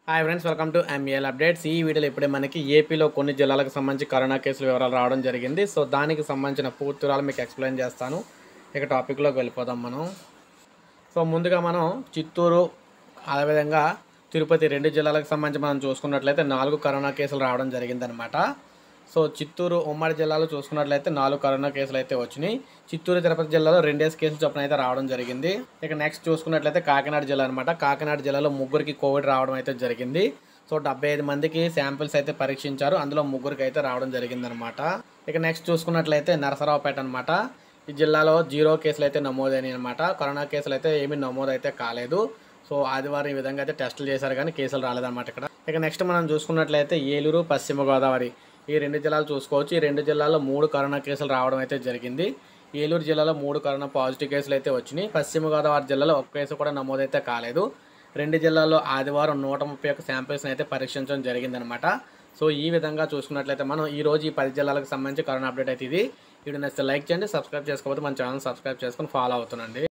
hi friends welcome to MAL updates ఈ వీడియోలో ఇప్పుడే మనకి ఏపీలో కొన్ని జిల్లాలకు సంబంధించి కరోనా కేసుల వివరాలు రావడం జరిగింది సో దానికి సంబంధించిన పూర్తి వివరాలు మీకు ఎక్స్ప్లెయిన్ చేస్తాను ఇక టాపిక్లోకి వెళ్ళిపోదాం మనం సో ముందుగా మనం చిత్తూరు అదేవిధంగా తిరుపతి రెండు జిల్లాలకు సంబంధించి మనం చూసుకున్నట్లయితే నాలుగు కరోనా కేసులు రావడం జరిగిందనమాట సో చిత్తూరు ఉమ్మడి జిల్లాలో చూసుకున్నట్లయితే నాలుగు కరోనా కేసులు అయితే వచ్చినాయి చిత్తూరు తిరుపతి జిల్లాలో రెండేసి కేసులు చొప్పున అయితే రావడం జరిగింది ఇక నెక్స్ట్ చూసుకున్నట్లయితే కాకినాడ జిల్లా అనమాట కాకినాడ జిల్లాలో ముగ్గురికి కోవిడ్ రావడం అయితే జరిగింది సో డెబ్బై ఐదు మందికి శాంపిల్స్ అయితే పరీక్షించారు అందులో ముగ్గురికి అయితే రావడం జరిగిందనమాట ఇక నెక్స్ట్ చూసుకున్నట్లయితే నరసరావుపేట అనమాట ఈ జిల్లాలో జీరో కేసులు అయితే నమోదైనాయి అనమాట కరోనా కేసులు అయితే ఏమీ నమోదు అయితే కాలేదు సో ఆదివారం ఈ విధంగా అయితే టెస్టులు చేశారు కానీ కేసులు రాలేదన్నమాట ఇక్కడ ఇక నెక్స్ట్ మనం చూసుకున్నట్లయితే ఏలూరు పశ్చిమ గోదావరి ఈ రెండు జిల్లాలు చూసుకోవచ్చు ఈ రెండు జిల్లాల్లో మూడు కరోనా కేసులు రావడం అయితే జరిగింది ఏలూరు జిల్లాలో మూడు కరోనా పాజిటివ్ కేసులు అయితే వచ్చినాయి పశ్చిమ గోదావరి జిల్లాలో ఒక్క కేసు కూడా నమోదైతే కాలేదు రెండు జిల్లాల్లో ఆదివారం నూట ముప్పై ఒక్క శాంపిల్స్ని అయితే పరీక్షించడం జరిగిందనమాట సో ఈ విధంగా చూసుకున్నట్లయితే మనం ఈ రోజు ఈ పది జిల్లాలకు సంబంధించి కరోనా అప్డేట్ అయితే ఇది వీడియో నచ్చితే లైక్ చేయండి సబ్స్క్రైబ్ చేసుకోకపోతే మన ఛానల్ సబ్స్క్రైబ్ చేసుకొని ఫాలో అవుతుండండి